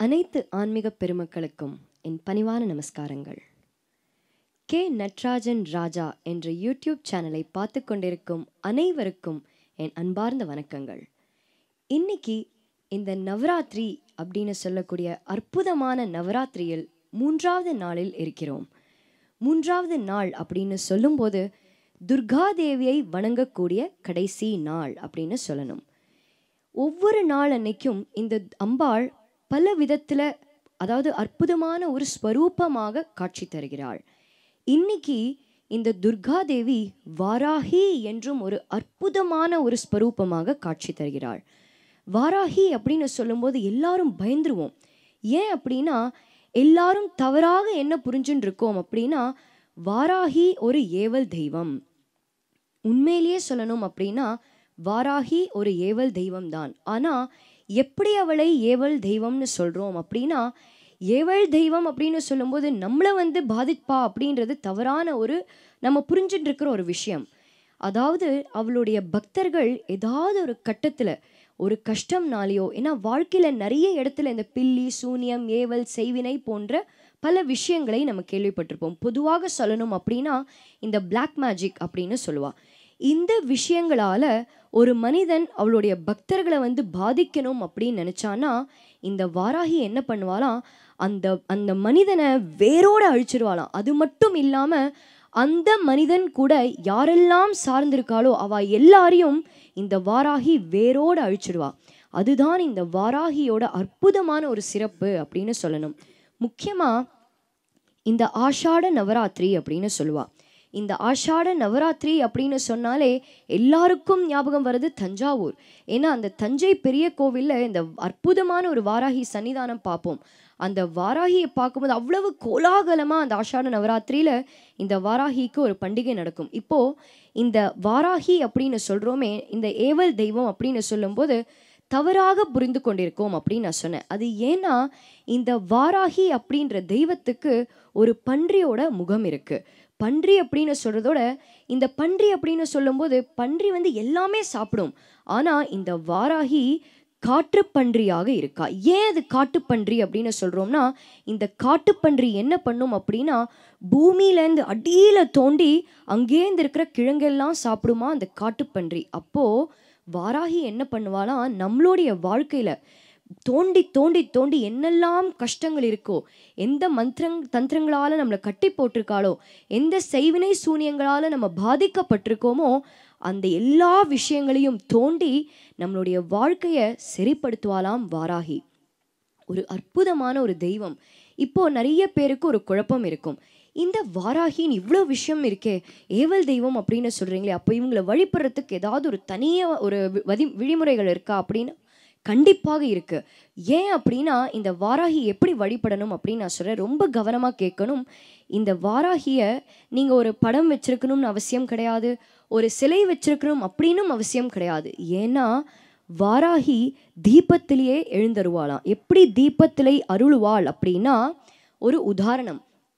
அனைத்து ஆன்மீக பெருமக்களுக்கும் என் பணிவான நமஸ்காரங்கள் கே நட்ராஜன் ராஜா என்ற யூடியூப் சேனலை பார்த்து கொண்டிருக்கும் அனைவருக்கும் என் அன்பார்ந்த வணக்கங்கள் இன்னைக்கு இந்த நவராத்திரி அப்படின்னு சொல்லக்கூடிய அற்புதமான நவராத்திரியில் மூன்றாவது நாளில் இருக்கிறோம் மூன்றாவது நாள் அப்படின்னு சொல்லும்போது துர்கா தேவியை வணங்கக்கூடிய கடைசி நாள் அப்படின்னு சொல்லணும் ஒவ்வொரு நாள் அன்னைக்கும் இந்த அம்பாள் பல விதத்தில் அதாவது அற்புதமான ஒரு ஸ்வரூபமாக காட்சி தருகிறாள் இன்னைக்கு இந்த துர்கா தேவி வாராகி என்றும் ஒரு அற்புதமான ஒரு ஸ்வரூபமாக காட்சி தருகிறாள் வாராகி அப்படின்னு சொல்லும்போது எல்லாரும் பயந்துருவோம் ஏன் அப்படின்னா எல்லாரும் தவறாக என்ன புரிஞ்சுன்னு இருக்கோம் அப்படின்னா வாராகி ஒரு ஏவல் தெய்வம் உண்மையிலேயே சொல்லணும் அப்படின்னா வாராகி ஒரு ஏவல் தெய்வம் தான் ஆனால் எப்படி அவளை ஏவல் தெய்வம்னு சொல்கிறோம் அப்படின்னா ஏவல் தெய்வம் அப்படின்னு சொல்லும்போது நம்மளை வந்து பாதிப்பா அப்படின்றது தவறான ஒரு நம்ம புரிஞ்சுட்டு இருக்கிற ஒரு விஷயம் அதாவது அவளுடைய பக்தர்கள் ஏதாவது ஒரு கட்டத்தில் ஒரு கஷ்டம்னாலேயோ ஏன்னா வாழ்க்கையில் நிறைய இடத்துல இந்த பில்லி சூனியம் ஏவல் செய்வினை போன்ற பல விஷயங்களை நம்ம கேள்விப்பட்டிருப்போம் பொதுவாக சொல்லணும் அப்படின்னா இந்த பிளாக் மேஜிக் அப்படின்னு சொல்லுவா இந்த விஷயங்களால ஒரு மனிதன் அவளுடைய பக்தர்களை வந்து பாதிக்கணும் அப்படின்னு நினைச்சானா இந்த வாராகி என்ன பண்ணுவாளாம் அந்த அந்த மனிதனை வேரோட அழிச்சிருவாளாம் அது மட்டும் இல்லாம அந்த மனிதன் கூட யாரெல்லாம் சார்ந்திருக்காளோ அவ எல்லாரையும் இந்த வாராகி வேரோட அழிச்சிடுவா அதுதான் இந்த வாராகியோட அற்புதமான ஒரு சிறப்பு அப்படின்னு சொல்லணும் முக்கியமா இந்த ஆஷாட நவராத்திரி அப்படின்னு சொல்லுவா இந்த ஆஷாட நவராத்திரி அப்படின்னு சொன்னாலே எல்லாருக்கும் ஞாபகம் வருது தஞ்சாவூர் ஏன்னா அந்த தஞ்சை பெரிய கோவிலில் இந்த அற்புதமான ஒரு வாராகி சன்னிதானம் பார்ப்போம் அந்த வாராகியை பார்க்கும்போது அவ்வளவு கோலாகலமாக அந்த ஆஷாட நவராத்திரியில் இந்த வாராகிக்கு ஒரு பண்டிகை நடக்கும் இப்போது இந்த வாராகி அப்படின்னு சொல்கிறோமே இந்த ஏவல் தெய்வம் அப்படின்னு சொல்லும்போது தவறாக புரிந்து கொண்டிருக்கோம் அப்படின்னு நான் சொன்னேன் அது ஏன்னா இந்த வாராகி அப்படின்ற தெய்வத்துக்கு ஒரு பன்றியோட முகம் இருக்கு பன்றி அப்படின்னு சொல்றதோட இந்த பன்றி அப்படின்னு சொல்லும்போது பன்றி வந்து எல்லாமே சாப்பிடும் ஆனா இந்த வாராகி காட்டுப்பன்றியாக இருக்கா ஏன் அது காட்டுப்பன்றி அப்படின்னு சொல்றோம்னா இந்த காட்டுப்பன்றி என்ன பண்ணும் அப்படின்னா பூமியிலேருந்து அடியில தோண்டி அங்கேருந்து இருக்கிற கிழங்கெல்லாம் சாப்பிடுமா அந்த காட்டுப்பன்றி அப்போ வாராகி என்ன பண்ணுவாலாம் நம்மளுடைய வாழ்க்கையில தோண்டி தோண்டி தோண்டி என்னெல்லாம் கஷ்டங்கள் இருக்கோ எந்த மந்திரங் தந்திரங்களால நம்மளை கட்டி போட்டிருக்காளோ எந்த செய்வினை சூனியங்களால நம்ம பாதிக்கப்பட்டிருக்கோமோ அந்த எல்லா விஷயங்களையும் தோண்டி நம்மளுடைய வாழ்க்கையை சரிப்படுத்துவாலாம் வாராகி ஒரு அற்புதமான ஒரு தெய்வம் இப்போ நிறைய பேருக்கு ஒரு குழப்பம் இருக்கும் இந்த வாராகின்னு இவ்வளோ விஷயம் இருக்கே ஏவல் தெய்வம் அப்படின்னு சொல்கிறீங்களே அப்போ இவங்களை வழிபடுறதுக்கு ஏதாவது ஒரு தனியாக ஒரு வதி விழிமுறைகள் இருக்கா அப்படின்னு கண்டிப்பாக இருக்கு ஏன் அப்படின்னா இந்த வாராகி எப்படி வழிபடணும் அப்படின்னு நான் சொல்கிறேன் ரொம்ப கவனமாக கேட்கணும் இந்த வாராகியை நீங்கள் ஒரு படம் வச்சிருக்கணும்னு அவசியம் கிடையாது ஒரு சிலை வச்சிருக்கணும் அப்படின்னும் அவசியம் கிடையாது ஏன்னா வாராகி தீபத்திலேயே எழுந்தருவாளாம் எப்படி தீபத்திலே அருளுவாள் அப்படின்னா ஒரு உதாரணம்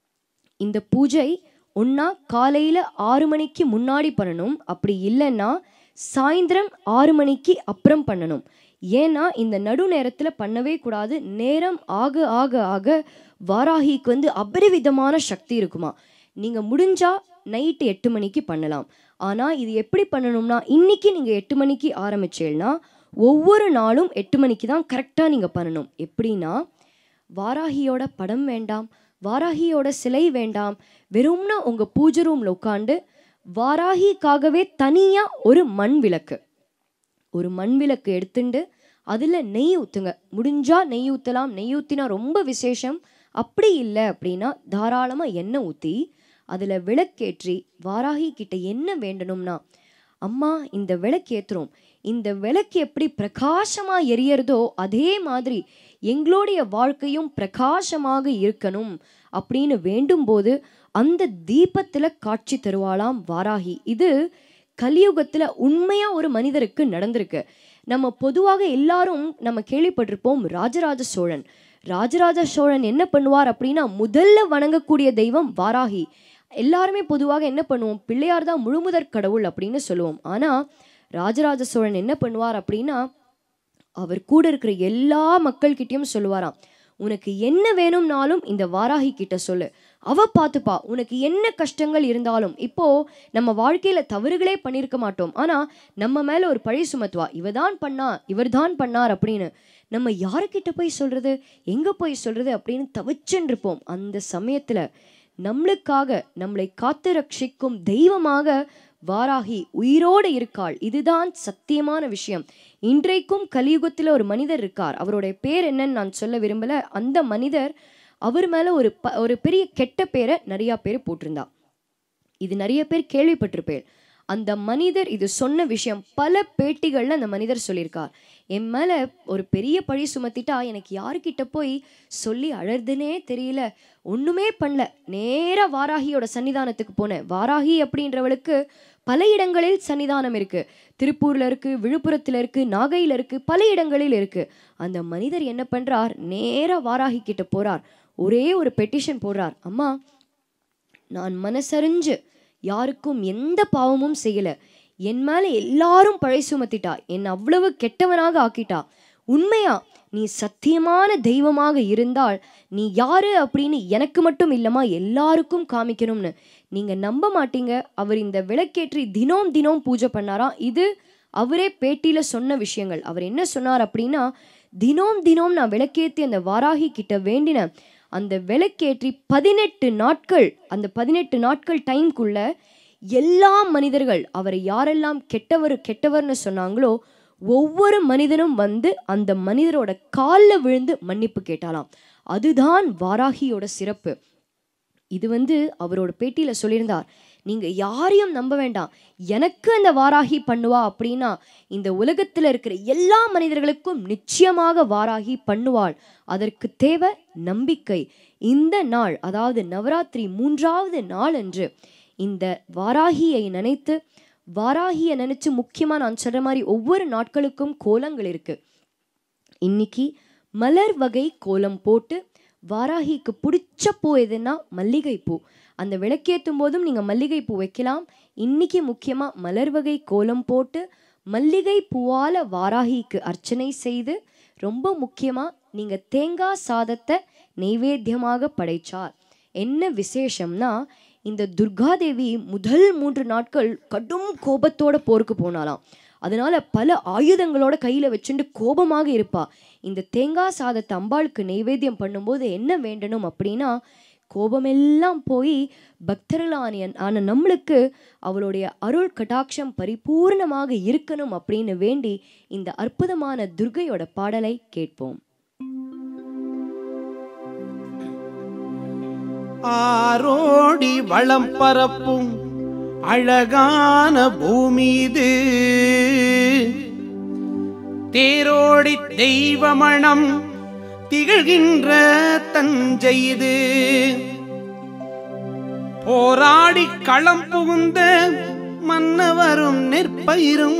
இந்த பூஜை ஒன்றா காலையில் ஆறு மணிக்கு முன்னாடி பண்ணணும் அப்படி இல்லைன்னா சாயந்தரம் ஆறு மணிக்கு அப்புறம் பண்ணணும் ஏன்னா இந்த நடு நேரத்தில் பண்ணவே கூடாது நேரம் ஆக ஆக ஆக வாராகிக்கு வந்து அபரிவிதமான சக்தி இருக்குமா நீங்கள் முடிஞ்சா நைட்டு எட்டு மணிக்கு பண்ணலாம் ஆனால் இது எப்படி பண்ணணும்னா இன்னைக்கு நீங்கள் எட்டு மணிக்கு ஆரம்பிச்சேன்னா ஒவ்வொரு நாளும் எட்டு மணிக்கு தான் கரெக்டாக நீங்கள் பண்ணணும் எப்படின்னா வாராகியோட படம் வேண்டாம் வாராகியோட சிலை வேண்டாம் வெறும்னா உங்கள் பூஜை ரூமில் உட்காந்து வாராகிக்காகவே தனியாக ஒரு மண் விளக்கு ஒரு மண் விளக்கு எடுத்துட்டு அதில் நெய் ஊற்றுங்க முடிஞ்சா நெய் ஊற்றலாம் நெய் ஊற்றினா ரொம்ப விசேஷம் அப்படி இல்லை அப்படின்னா தாராளமாக எண்ணெய் ஊற்றி அதில் விளக்கேற்றி வாராகி கிட்ட என்ன வேண்டணும்னா அம்மா இந்த விளக்கு ஏற்றுறோம் இந்த விளக்கு எப்படி பிரகாசமாக எரியறதோ அதே மாதிரி எங்களுடைய வாழ்க்கையும் பிரகாசமாக இருக்கணும் அப்படின்னு வேண்டும் போது அந்த தீபத்தில் காட்சி தருவாளாம் வாராகி இது கலியுகத்தில் உண்மையாக ஒரு மனிதருக்கு நடந்திருக்கு நம்ம பொதுவாக எல்லாரும் நம்ம கேள்விப்பட்டிருப்போம் ராஜராஜ சோழன் ராஜராஜ சோழன் என்ன பண்ணுவார் அப்படின்னா முதல்ல வணங்கக்கூடிய தெய்வம் வாராகி எல்லாருமே பொதுவாக என்ன பண்ணுவோம் பிள்ளையார் தான் முழுமுதற் கடவுள் அப்படின்னு சொல்லுவோம் ஆனால் ராஜராஜ சோழன் என்ன பண்ணுவார் அப்படின்னா அவர் கூட இருக்கிற எல்லா மக்கள்கிட்டயும் சொல்லுவாராம் உனக்கு என்ன வேணும்னாலும் இந்த வாராகி கிட்ட சொல்லு அவ பார்த்துப்பா உனக்கு என்ன கஷ்டங்கள் இருந்தாலும் இப்போ நம்ம வாழ்க்கையில தவறுகளே பண்ணியிருக்க மாட்டோம் ஆனா நம்ம மேல ஒரு பழி சுமத்துவா இவ தான் பண்ணா இவர் தான் பண்ணார் அப்படின்னு நம்ம யாருக்கிட்ட போய் சொல்றது எங்க போய் சொல்றது அப்படின்னு தவிச்சுன்னு இருப்போம் அந்த சமயத்துல நம்மளுக்காக நம்மளை காத்து ரட்சிக்கும் தெய்வமாக வாராகி உயிரோடு இருக்காள் இதுதான் சத்தியமான விஷயம் இன்றைக்கும் கலியுகத்தில் ஒரு மனிதர் இருக்கார் அவருடைய பேர் என்னன்னு நான் சொல்ல விரும்பல அந்த மனிதர் அவர் மேல ஒரு ப ஒரு பெரிய கெட்ட பேரை நிறைய பேர் போட்டிருந்தா இது நிறைய பேர் கேள்விப்பட்டிருப்பேன் அந்த மனிதர் இது சொன்ன விஷயம் பல பேட்டிகள்ல அந்த மனிதர் சொல்லியிருக்கார் என் மேல ஒரு பெரிய பழி சுமத்திட்டா எனக்கு யாருக்கிட்ட போய் சொல்லி அழறதுனே தெரியல ஒண்ணுமே பண்ணல நேரா வாராகியோட சன்னிதானத்துக்கு போனேன் வாராகி அப்படின்றவளுக்கு பல இடங்களில் சன்னிதானம் இருக்கு திருப்பூர்ல இருக்கு விழுப்புரத்துல இருக்கு நாகையில இருக்கு பல இடங்களில் இருக்கு அந்த மனிதர் என்ன பண்றார் நேரா வாராகி கிட்ட போறார் ஒரே ஒரு பெட்டிஷன் போடுறார் அம்மா நான் மனசறிஞ்சு யாருக்கும் எந்த பாவமும் செய்யல என் மேல எல்லாரும் பழி சுமத்திட்டா என் அவ்வளவு கெட்டவனாக ஆக்கிட்டா உண்மையா நீ சத்தியமான தெய்வமாக இருந்தால் நீ யாரு அப்படின்னு எனக்கு மட்டும் இல்லம்மா எல்லாருக்கும் காமிக்கணும்னு நீங்க நம்ப மாட்டீங்க அவர் இந்த விளக்கேற்றி தினம் தினம் பூஜை பண்ணாராம் இது அவரே பேட்டியில சொன்ன விஷயங்கள் அவர் என்ன சொன்னார் அப்படின்னா தினம் தினம் நான் விளக்கேத்தி அந்த வாராகி கிட்ட வேண்டின அந்த விளக்கேற்றி பதினெட்டு நாட்கள் அந்த பதினெட்டு நாட்கள் டைம்குள்ள எல்லா மனிதர்கள் அவரை யாரெல்லாம் கெட்டவர் கெட்டவர்னு சொன்னாங்களோ ஒவ்வொரு மனிதனும் வந்து அந்த மனிதரோட காலில் விழுந்து மன்னிப்பு கேட்டாலாம் அதுதான் வாராகியோட சிறப்பு இது வந்து அவரோட பேட்டியில சொல்லியிருந்தார் நீங்க யாரையும் நம்ப வேண்டாம் எனக்கு அந்த வாராகி பண்ணுவா அப்படின்னா இந்த உலகத்துல இருக்கிற எல்லா மனிதர்களுக்கும் நிச்சயமாக வாராகி பண்ணுவாள் அதற்கு தேவை நம்பிக்கை இந்த நாள் அதாவது நவராத்திரி மூன்றாவது நாள் அன்று இந்த வாராகியை நினைத்து வாராகியை நினைச்சு முக்கியமா நான் சொல்ற மாதிரி ஒவ்வொரு நாட்களுக்கும் கோலங்கள் இருக்கு இன்னைக்கு மலர் வகை கோலம் போட்டு வாராகிக்கு பிடிச்ச பூ எதுன்னா மல்லிகை பூ அந்த விளக்கேற்றும் போதும் நீங்க மல்லிகை பூ வைக்கலாம் இன்னைக்கு முக்கியமா மலர் வகை கோலம் போட்டு மல்லிகை பூவால வாராகிக்கு அர்ச்சனை செய்து ரொம்ப முக்கியமா நீங்க தேங்காய் சாதத்தை நெய்வேத்தியமாக படைச்சார் என்ன விசேஷம்னா இந்த துர்காதேவி முதல் மூன்று நாட்கள் கடும் கோபத்தோட போருக்கு போனாலாம் அதனால பல ஆயுதங்களோட கையில வச்சுட்டு கோபமாக இருப்பா இந்த தேங்காய் சாதத்தை அம்பாளுக்கு நெய்வேத்தியம் பண்ணும்போது என்ன வேண்டணும் அப்படின்னா கோபமெல்லாம் போய் பக்தர்களான ஆன நம்மளுக்கு அவளுடைய அருள் கடாட்சம் பரிபூர்ணமாக இருக்கணும் அப்படின்னு வேண்டி இந்த அற்புதமான துர்கையோட பாடலை கேட்போம் ஆரோடி வளம் பரப்பும் அழகான பூமி இது தேரோடி தெய்வமணம் திகழ்கின்ற தஞ்சை இது போராடி களம் புகுந்த மன்னவரும் நெற்பயிரும்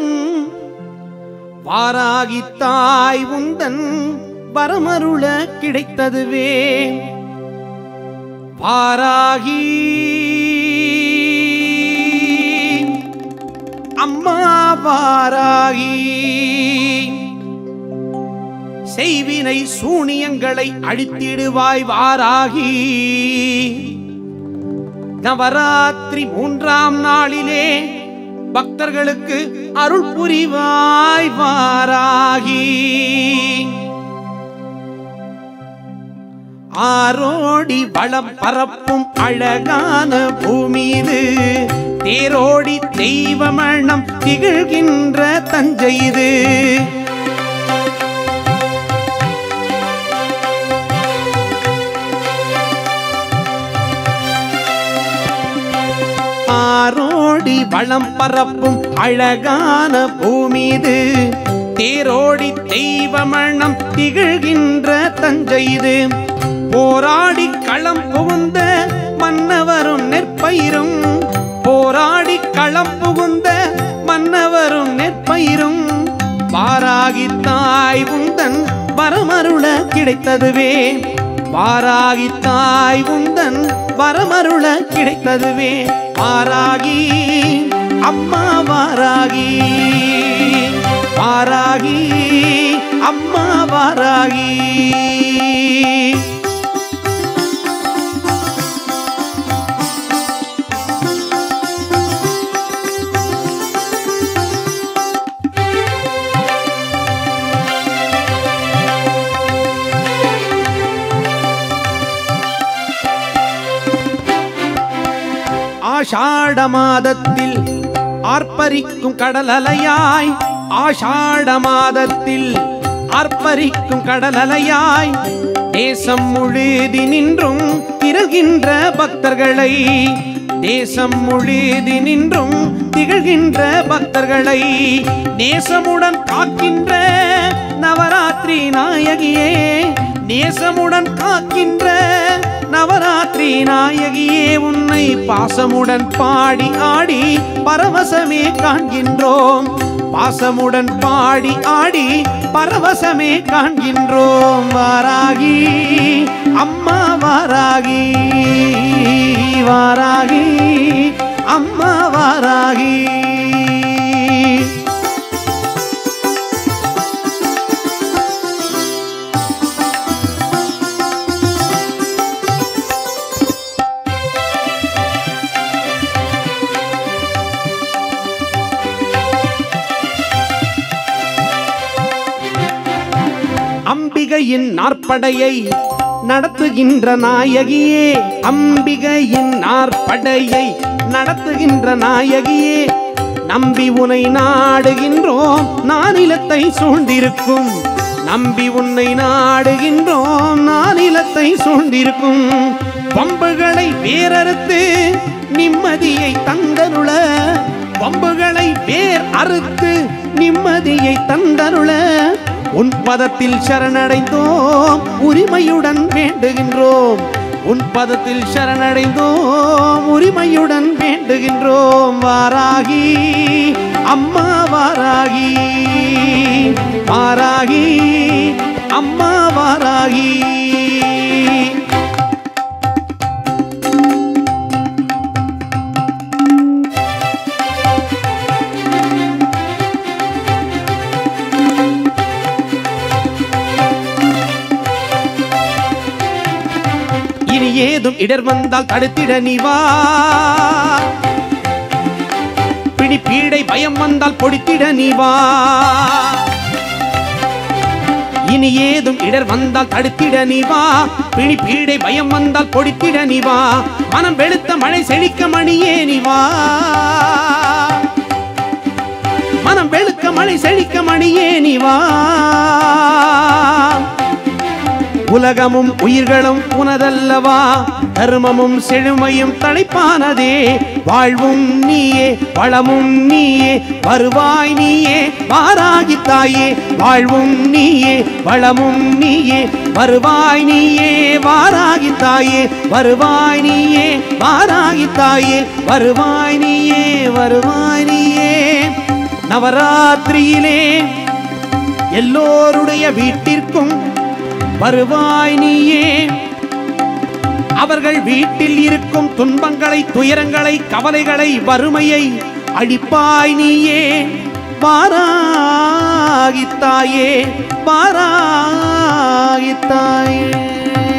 வாராகி தாய் உந்தன் வரமருள கிடைத்ததுவே வாராகி அம்மா வாராகி செய்வினை சூனியங்களை அழித்திடுவாய் வாராகி நவராத்திரி மூன்றாம் நாளிலே பக்தர்களுக்கு அருள் புரிவாய் வாராகி ஆரோடி வளம் பரப்பும் அழகான பூமி இது தேரோடி தெய்வமணம் திகழ்கின்ற தஞ்சை இது ஆரோடி வளம் பரப்பும் அழகான பூமி இது தேரோடி தெய்வமணம் திகழ்கின்ற தஞ்சை இது போராடி களம் புகுந்த மன்னவரும் நெற்பயிரும் போராடி களம் புகுந்த மன்னவரும் நெற்பயிரும் வாராகி தாய் உந்தன் வரமருள கிடைத்ததுவே வாராகி தாய் உந்தன் வரமருள கிடைத்ததுவே வாராகி அம்மா வாராகி வாராகி அம்மா வாராகி ஆஷாட மாதத்தில் ஆர்ப்பரிக்கும் கடல் அலையாய் ஆஷாட மாதத்தில் ஆர்ப்பரிக்கும் கடல் அலையாய் தேசம் முழுதி நின்றும் திரகின்ற பக்தர்களை தேசம் முழுதி நின்றும் திகழ்கின்ற பக்தர்களை நேசமுடன் காக்கின்ற நவராத்திரி நாயகியே நேசமுடன் காக்கின்ற நவராத்திரி நாயகியே உன்னை பாசமுடன் பாடி ஆடி பரவசமே காண்கின்றோம் பாசமுடன் பாடி ஆடி பரவசமே காண்கின்றோம் வாராகி அம்மா வாராகி வாராகி அம்மா வாராகி அம்பிகையின் நாற்படையை நடத்துகின்ற நாயகியே அம்பிகையின் நாற்படையை நடத்துகின்ற நாயகியே நம்பி உனை நாடுகின்றோம் நானிலத்தை சூழ்ந்திருக்கும் நம்பி உன்னை நாடுகின்றோம் நானிலத்தை சூழ்ந்திருக்கும் பம்புகளை வேறறுத்து நிம்மதியை தந்தருள பம்புகளை வேர் அறுத்து நிம்மதியை தந்தருள உன் பதத்தில் சரணடைந்தோம் உரிமையுடன் வேண்டுகின்றோம் உன் பதத்தில் சரணடைந்தோம் உரிமையுடன் வேண்டுகின்றோம் வாராகி அம்மா வாராகி வாராகி அம்மா வாராகி இனி ஏதும் இடர் வந்தால் தடுத்திட நீ வா பிடி பீடை பயம் வந்தால் பொடித்திட நீ வா இனி ஏதும் இடர் வந்தால் தடுத்திட நீ வா பிடி பீடை பயம் வந்தால் பொடித்திட நீ வா மனம் வெளுத்த மழை செழிக்க மணியே நீ வா மனம் வெளுக்க மழை செழிக்க மணியே நீ வா உலகமும் உயிர்களும் உனதல்லவா தர்மமும் செழுமையும் தழைப்பானதே வாழ்வும் நீயே வளமும் நீயே வருவாய் நீயே வாராகி தாயே வாழ்வும் நீயே வளமும் நீயே வருவாய் நீயே வாராகி தாயே வருவாய் நீயே வாராகி தாயே வருவாய் நீயே வருவாய் நீயே நவராத்திரியிலே எல்லோருடைய வீட்டிற்கும் வருவாய் நீயே அவர்கள் வீட்டில் இருக்கும் துன்பங்களை துயரங்களை கவலைகளை வறுமையை அழிப்பாய் நீயே வாராகித்தாயே வாராகித்தாயே